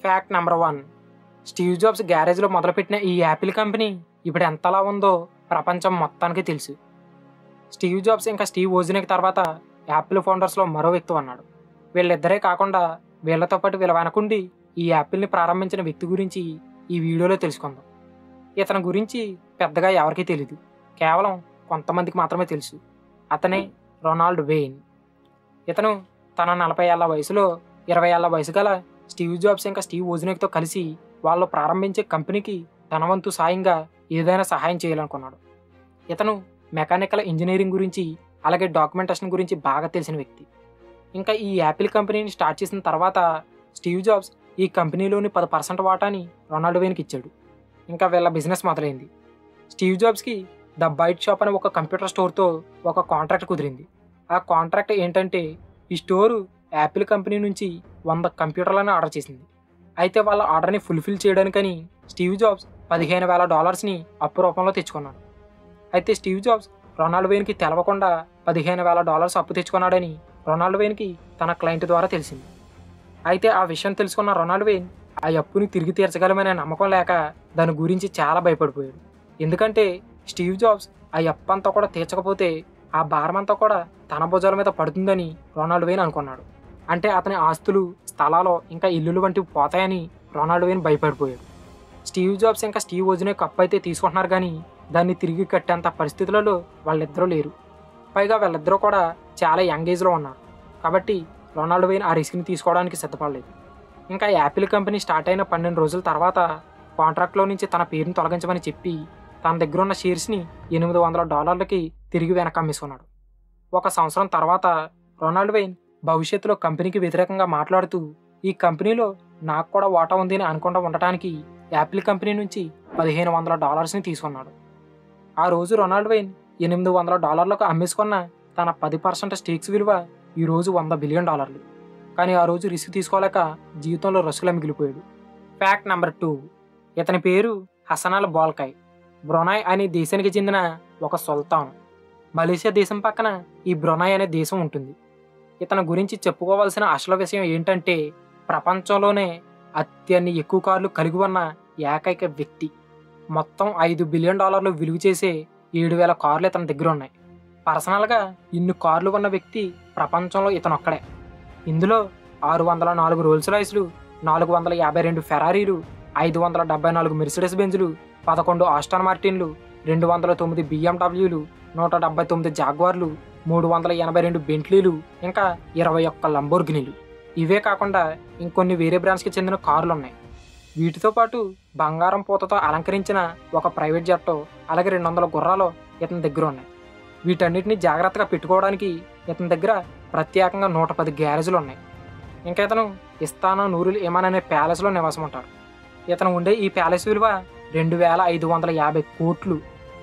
fact number one Steve Jobs గ్యారేజ్లో మొదలుపెట్టిన ఈ యాపిల్ కంపెనీ ఇప్పుడు ఎంతలా ఉందో ప్రపంచం మొత్తానికి తెలుసు స్టీవ్ జాబ్స్ ఇంకా స్టీవ్ ఓజినిక్ తర్వాత యాపిల్ ఫౌండర్స్లో మరో వ్యక్తి ఉన్నాడు వీళ్ళిద్దరే కాకుండా వీళ్ళతో పాటు వీళ్ళ వెనకుండి ఈ యాపిల్ని ప్రారంభించిన వ్యక్తి గురించి ఈ వీడియోలో తెలుసుకుందాం ఇతని గురించి పెద్దగా ఎవరికీ తెలియదు కేవలం కొంతమందికి మాత్రమే తెలుసు అతనే రొనాల్డ్ వెయిన్ ఇతను తన నలభై ఏళ్ల వయసులో ఇరవై ఏళ్ల వయసు గల స్టీవ్ జాబ్స్ ఇంకా స్టీవ్ ఓజినిక్తో కలిసి వాళ్ళు ప్రారంభించే కంపెనీకి తన వంతు సాయంగా ఏదైనా సహాయం చేయాలనుకున్నాడు ఇతను మెకానికల్ ఇంజనీరింగ్ గురించి అలాగే డాక్యుమెంటేషన్ గురించి బాగా తెలిసిన వ్యక్తి ఇంకా ఈ యాపిల్ కంపెనీని స్టార్ట్ చేసిన తర్వాత స్టీవ్ జాబ్స్ ఈ కంపెనీలోని పది పర్సెంట్ వాటాని రొనాల్డ్ వెయిన్కి ఇచ్చాడు ఇంకా వీళ్ళ బిజినెస్ మొదలైంది స్టీవ్ జాబ్స్కి ద బైట్ షాప్ అనే ఒక కంప్యూటర్ స్టోర్తో ఒక కాంట్రాక్ట్ కుదిరింది ఆ కాంట్రాక్ట్ ఏంటంటే ఈ స్టోరు యాపిల్ కంపెనీ నుంచి వంద కంప్యూటర్లను ఆర్డర్ చేసింది అయితే వాళ్ళ ఆర్డర్ని ఫుల్ఫిల్ చేయడానికని స్టీవ్ జాబ్స్ పదిహేను వేల డాలర్స్ని అప్పు రూపంలో తెచ్చుకున్నాడు అయితే స్టీవ్ జాబ్స్ రొనాల్డ్ వెయిన్కి తెలవకుండా పదిహేను వేల డాలర్స్ అప్పు తెచ్చుకున్నాడని రొనాల్డ్ వెయిన్కి తన క్లయింట్ ద్వారా తెలిసింది అయితే ఆ విషయం తెలుసుకున్న రొనాల్డ్ వెయిన్ ఆ అప్పుని తిరిగి తీర్చగలమనే నమ్మకం లేక దాని గురించి చాలా భయపడిపోయాడు ఎందుకంటే స్టీవ్ జాబ్స్ ఆ అప్పు అంతా కూడా తీర్చకపోతే ఆ భారం అంతా కూడా తన భుజాల మీద పడుతుందని రొనాల్డ్ వెయిన్ అనుకున్నాడు అంటే అతని ఆస్తులు స్థలాలు ఇంకా ఇల్లులు వంటివి పోతాయని రొనాల్డ్ వెయిన్ భయపడిపోయాడు స్టీవ్ జాబ్స్ ఇంకా స్టీవ్ ఓజినే కప్ అయితే తీసుకుంటున్నారు కానీ దాన్ని తిరిగి కట్టేంత పరిస్థితులలో వాళ్ళిద్దరూ లేరు పైగా వాళ్ళిద్దరూ కూడా చాలా యంగ్ ఏజ్లో ఉన్నారు కాబట్టి రొనాల్డ్ వెయిన్ ఆ రిస్క్ని తీసుకోవడానికి సిద్ధపడలేదు ఇంకా యాపిల్ కంపెనీ స్టార్ట్ అయిన పన్నెండు రోజుల తర్వాత కాంట్రాక్ట్లో నుంచి తన పేరుని తొలగించమని చెప్పి తన దగ్గర ఉన్న షేర్స్ని ఎనిమిది వందల డాలర్లకి తిరిగి వెనక అమ్మేసుకున్నాడు ఒక సంవత్సరం తర్వాత రొనాల్డ్ వెయిన్ భవిష్యత్తులో కంపెనీకి వ్యతిరేకంగా మాట్లాడుతూ ఈ కంపెనీలో నాకు కూడా వాటా ఉంది అని అనుకుంటూ ఉండటానికి యాపిల్ కంపెనీ నుంచి పదిహేను వందల డాలర్స్ని తీసుకున్నాడు ఆ రోజు రొనాల్డ్ వెయిన్ ఎనిమిది వందల డాలర్లకు అమ్మేసుకున్న తన పది పర్సెంట్ స్టేక్స్ విలువ ఈ రోజు వంద బిలియన్ డాలర్లు కానీ ఆ రోజు రిస్క్ తీసుకోలేక జీవితంలో రసుకులా మిగిలిపోయాడు ఫ్యాక్ట్ నెంబర్ టూ ఇతని పేరు హసనాల్ బాల్కాయ్ బ్రొనాయ్ అనే దేశానికి చెందిన ఒక సుల్తాన్ మలేషియా దేశం పక్కన ఈ బ్రొనాయ్ అనే దేశం ఉంటుంది ఇతని గురించి చెప్పుకోవాల్సిన అసలు విషయం ఏంటంటే ప్రపంచంలోనే అత్యన్ని ఎక్కువ కార్లు కలిగి ఉన్న ఏకైక వ్యక్తి మొత్తం ఐదు బిలియన్ డాలర్లు విలువ చేసే ఏడు వేల కార్లు ఇతని దగ్గర ఉన్నాయి పర్సనల్గా ఇన్ని కార్లు ఉన్న వ్యక్తి ప్రపంచంలో ఇతను ఒక్కడే ఇందులో ఆరు వందల నాలుగు రోల్స్ రాయిస్లు నాలుగు వందల యాభై రెండు ఫెరారీలు ఐదు వందల డెబ్బై నాలుగు మెర్సిడెస్ బెంజులు పదకొండు ఆస్టాన్ మార్టిన్లు రెండు వందల తొమ్మిది బిఎండబ్ల్యూలు నూట డెబ్బై తొమ్మిది జాగ్వార్లు మూడు వందల ఎనభై రెండు బెంట్లీలు ఇంకా ఇరవై ఒక్క లంబోర్గినీలు ఇవే కాకుండా ఇంకొన్ని వేరే బ్రాండ్స్కి చెందిన కార్లు ఉన్నాయి వీటితో పాటు బంగారం పూతతో అలంకరించిన ఒక ప్రైవేట్ జట్టు అలాగే రెండు వందల గుర్రాలు ఇతని దగ్గర ఉన్నాయి వీటన్నిటిని జాగ్రత్తగా పెట్టుకోవడానికి ఇతని దగ్గర ప్రత్యేకంగా నూట పది గ్యారేజ్లు ఉన్నాయి ఇంకా ఇతను ఇస్తానా నూరుల్ ఇమాన్ అనే ప్యాలెస్లో నివాసం ఉంటారు ఇతను ఉండే ఈ ప్యాలెస్ విలువ రెండు వేల ఐదు వందల యాభై కోట్లు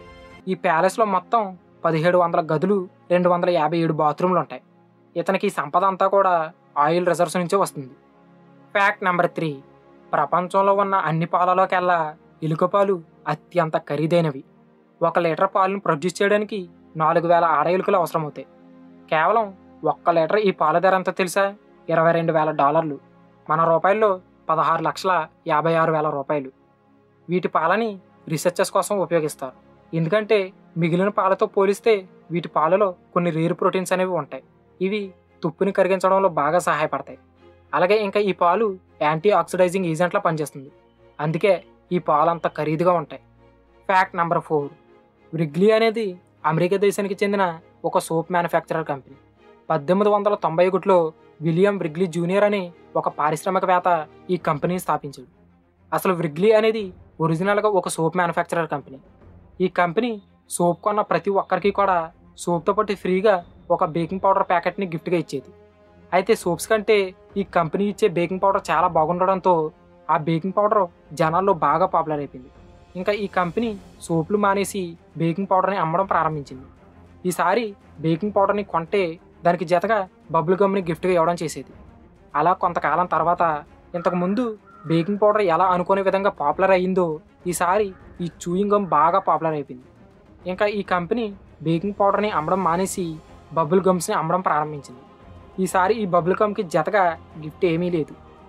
ఈ ప్యాలెస్లో మొత్తం పదిహేడు వందల గదులు రెండు వందల యాభై ఏడు బాత్రూమ్లు ఉంటాయి ఇతనికి ఈ సంపద అంతా కూడా ఆయిల్ రిజర్వ్స్ నుంచే వస్తుంది ఫ్యాక్ట్ నెంబర్ త్రీ ప్రపంచంలో ఉన్న అన్ని పాలలోకెల్లా ఎలుక పాలు అత్యంత ఖరీదైనవి ఒక లీటర్ పాలను ప్రొడ్యూస్ చేయడానికి నాలుగు వేల ఆడ ఎలుకలు అవసరమవుతాయి కేవలం ఒక్క లీటర్ ఈ పాల ధర ఎంత తెలుసా ఇరవై రెండు వేల డాలర్లు మన రూపాయల్లో పదహారు లక్షల యాభై ఆరు వేల రూపాయలు వీటి పాలని రీసెర్చెస్ కోసం ఉపయోగిస్తారు ఎందుకంటే మిగిలిన పాలతో పోలిస్తే వీటి పాలలో కొన్ని రేరు ప్రోటీన్స్ అనేవి ఉంటాయి ఇవి తుప్పుని కరిగించడంలో బాగా సహాయపడతాయి అలాగే ఇంకా ఈ పాలు యాంటీ ఆక్సిడైజింగ్ ఏజెంట్లా పనిచేస్తుంది అందుకే ఈ పాలు అంత ఖరీదుగా ఉంటాయి ఫ్యాక్ట్ నెంబర్ ఫోర్ వ్రిగ్లీ అనేది అమెరికా దేశానికి చెందిన ఒక సోప్ మ్యానుఫ్యాక్చరర్ కంపెనీ పద్దెనిమిది వందల తొంభై ఒకటిలో విలియం వ్రిగ్లీ జూనియర్ అనే ఒక పారిశ్రామికవేత్త ఈ కంపెనీని స్థాపించాడు అసలు వ్రిగ్లీ అనేది ఒరిజినల్గా ఒక సోప్ మ్యానుఫ్యాక్చరర్ కంపెనీ ఈ కంపెనీ సోప్ కొన్న ప్రతి ఒక్కరికి కూడా సోప్తో పాటు ఫ్రీగా ఒక బేకింగ్ పౌడర్ ప్యాకెట్ని గిఫ్ట్గా ఇచ్చేది అయితే సోప్స్ కంటే ఈ కంపెనీ ఇచ్చే బేకింగ్ పౌడర్ చాలా బాగుండడంతో ఆ బేకింగ్ పౌడర్ జనాల్లో బాగా పాపులర్ అయిపోయింది ఇంకా ఈ కంపెనీ సోపులు మానేసి బేకింగ్ పౌడర్ని అమ్మడం ప్రారంభించింది ఈసారి బేకింగ్ పౌడర్ని కొంటే దానికి జతగా బబుల్ గమ్ని గిఫ్ట్గా ఇవ్వడం చేసేది అలా కొంతకాలం తర్వాత ఇంతకుముందు బేకింగ్ పౌడర్ ఎలా అనుకునే విధంగా పాపులర్ అయ్యిందో ఈసారి ఈ చూయింగ్ గమ్ బాగా పాపులర్ అయిపోయింది ఇంకా ఈ కంపెనీ బేకింగ్ పౌడర్ని అమ్మడం మానేసి బబుల్ గమ్స్ని అమ్మడం ప్రారంభించింది ఈసారి ఈ బబుల్ గమ్కి జతగా గిఫ్ట్ ఏమీ లేదు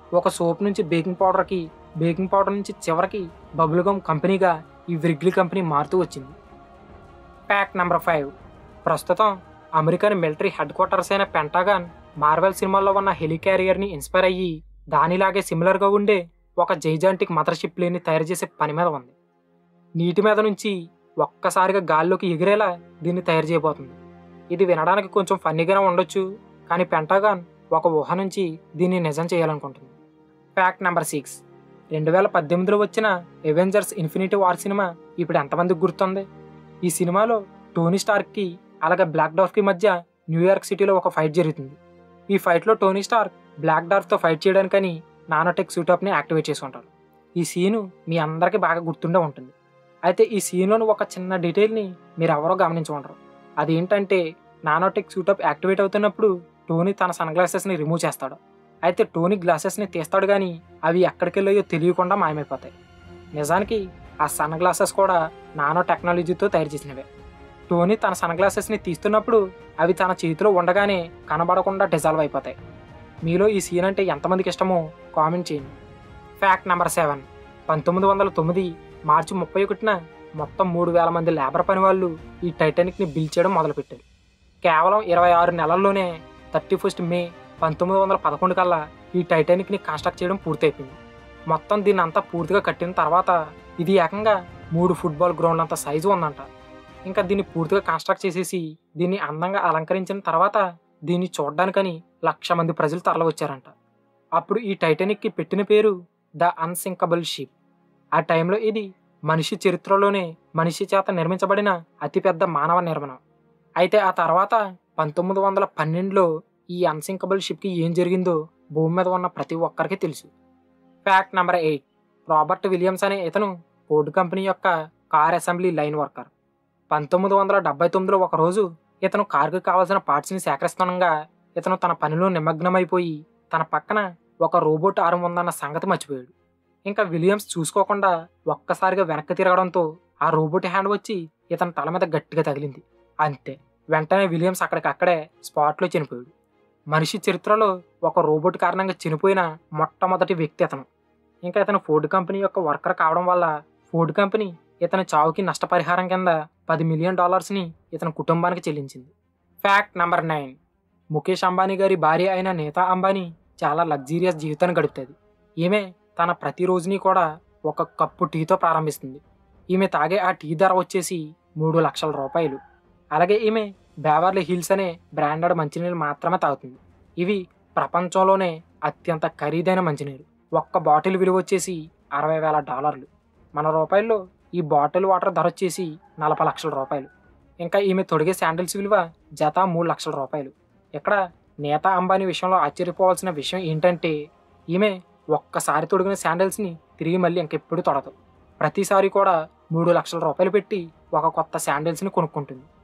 ఒక సోప్ నుంచి బేకింగ్ పౌడర్కి బేకింగ్ పౌడర్ నుంచి చివరికి బబుల్ గమ్ కంపెనీగా ఈ వ్రిగ్లీ కంపెనీ మారుతూ వచ్చింది ఫ్యాక్ట్ నెంబర్ ఫైవ్ ప్రస్తుతం అమెరికన్ మిలిటరీ హెడ్ క్వార్టర్స్ అయిన పెంటాగాన్ మార్వెల్ సినిమాల్లో ఉన్న హెలికారియర్ని ఇన్స్పైర్ అయ్యి దానిలాగే సిమిలర్గా ఉండే ఒక జైజాంటిక్ మదర్షిప్ ప్లేన్ని తయారు చేసే పని మీద ఉంది నీటి మీద నుంచి ఒక్కసారిగా గాల్లోకి ఎగిరేలా దీన్ని తయారు చేయబోతుంది ఇది వినడానికి కొంచెం ఫన్నీగానే ఉండొచ్చు కానీ పెంటాగాన్ ఒక ఊహ నుంచి దీన్ని నిజం చేయాలనుకుంటుంది ఫ్యాక్ట్ నెంబర్ సిక్స్ రెండు వేల పద్దెనిమిదిలో వచ్చిన ఎవెంజర్స్ ఇన్ఫినిటీ వార్ సినిమా ఇప్పుడు ఎంతమందికి గుర్తుంది ఈ సినిమాలో టోనీ స్టార్క్కి అలాగే బ్లాక్ డార్ఫ్కి మధ్య న్యూయార్క్ సిటీలో ఒక ఫైట్ జరుగుతుంది ఈ ఫైట్లో టోనీ స్టార్క్ బ్లాక్ డార్ఫ్తో ఫైట్ చేయడానికని నానోటెక్ సూటప్ని యాక్టివేట్ చేసి ఉంటారు ఈ సీను మీ అందరికీ బాగా గుర్తుండే ఉంటుంది అయితే ఈ సీన్లోని ఒక చిన్న డీటెయిల్ని మీరు ఎవరో గమనించి ఉండరు అదేంటంటే నానోటెక్ సూటప్ యాక్టివేట్ అవుతున్నప్పుడు టోనీ తన సన్ గ్లాసెస్ని రిమూవ్ చేస్తాడు అయితే టోనీ గ్లాసెస్ని తీస్తాడు కానీ అవి ఎక్కడికి వెళ్ళాయో తెలియకుండా మాయమైపోతాయి నిజానికి ఆ సన్ గ్లాసెస్ కూడా నానో టెక్నాలజీతో తయారు చేసినవే టోనీ తన సన్ గ్లాసెస్ని తీస్తున్నప్పుడు అవి తన చేతిలో ఉండగానే కనబడకుండా డిజాల్వ్ అయిపోతాయి మీలో ఈ సీన్ అంటే ఎంతమందికి ఇష్టమో కామెంట్ చేయండి ఫ్యాక్ట్ నెంబర్ సెవెన్ పంతొమ్మిది వందల తొమ్మిది మార్చి ముప్పై ఒకటిన మొత్తం మూడు వేల మంది లేబర్ పని వాళ్ళు ఈ టైటానిక్ని బిల్ చేయడం మొదలుపెట్టారు కేవలం ఇరవై ఆరు నెలల్లోనే థర్టీ ఫస్ట్ మే పంతొమ్మిది వందల పదకొండు కల్లా ఈ టైటానిక్ని కన్స్ట్రక్ట్ చేయడం పూర్తయిపోయింది మొత్తం దీన్ని అంతా పూర్తిగా కట్టిన తర్వాత ఇది ఏకంగా మూడు ఫుట్బాల్ గ్రౌండ్ అంత సైజు ఉందంట ఇంకా దీన్ని పూర్తిగా కన్స్ట్రక్ట్ చేసేసి దీన్ని అందంగా అలంకరించిన తర్వాత దీన్ని చూడడానికని లక్ష మంది ప్రజలు తరలివచ్చారంట అప్పుడు ఈ టైటానిక్కి పెట్టిన పేరు ద అన్సింకబుల్ షిప్ ఆ టైంలో ఇది మనిషి చరిత్రలోనే మనిషి చేత నిర్మించబడిన అతిపెద్ద మానవ నిర్మాణం అయితే ఆ తర్వాత పంతొమ్మిది వందల పన్నెండులో ఈ అన్సింకబుల్ షిప్కి ఏం జరిగిందో భూమి మీద ఉన్న ప్రతి ఒక్కరికి తెలుసు fact number eight Robert Williams అనే ఇతను ఫోర్డ్ కంపెనీ యొక్క కార్ అసెంబ్లీ లైన్ వర్కర్ పంతొమ్మిది వందల డెబ్బై తొమ్మిదిలో ఒకరోజు ఇతను కారుకు కావాల్సిన పార్ట్స్ని సేకరిస్తుండగా ఇతను తన పనిలో నిమగ్నమైపోయి తన పక్కన ఒక రోబోట్ ఆరం ఉందన్న సంగతి మర్చిపోయాడు ఇంకా విలియమ్స్ చూసుకోకుండా ఒక్కసారిగా వెనక్కి తిరగడంతో ఆ రోబోట్ హ్యాండ్ వచ్చి ఇతని తల మీద గట్టిగా తగిలింది అంతే వెంటనే విలియమ్స్ అక్కడికక్కడే స్పాట్లో చనిపోయాడు మనిషి చరిత్రలో ఒక రోబోట్ కారణంగా చనిపోయిన మొట్టమొదటి వ్యక్తి అతను ఇంకా ఇతను ఫోర్డ్ కంపెనీ యొక్క వర్కర్ కావడం వల్ల ఫోర్డ్ కంపెనీ ఇతని చావుకి నష్టపరిహారం కింద పది మిలియన్ డాలర్స్ని ఇతని కుటుంబానికి చెల్లించింది fact number nine Mukesh Ambani గారి భార్య అయిన నేతా అంబానీ చాలా లగ్జీరియస్ జీవితాన్ని గడుపుతుంది ఈమె తన ప్రతి రోజుని కూడా ఒక కప్పు టీతో ప్రారంభిస్తుంది ఈమె తాగే ఆ టీ ధర వచ్చేసి మూడు లక్షల రూపాయలు అలాగే ఈమె బేవర్లీ హిల్స్ అనే బ్రాండెడ్ మంచినీళ్ళు మాత్రమే తాగుతుంది ఇవి ప్రపంచంలోనే అత్యంత ఖరీదైన మంచినీరు ఒక్క బాటిల్ విలువ వచ్చేసి అరవై వేల డాలర్లు మన రూపాయల్లో ఈ బాటిల్ వాటర్ ధర వచ్చేసి నలభై లక్షల రూపాయలు ఇంకా ఈమె తొడిగే శాండిల్స్ విలువ జత మూడు లక్షల రూపాయలు ఇక్కడ నేతా అంబానీ విషయంలో ఆశ్చర్యపోవాల్సిన విషయం ఏంటంటే ఈమె ఒక్కసారి తొడిగిన శాండిల్స్ని తిరిగి మళ్ళీ ఇంకెప్పుడు తొడదు ప్రతిసారి కూడా మూడు లక్షల రూపాయలు పెట్టి ఒక కొత్త శాండిల్స్ని కొనుక్కుంటుంది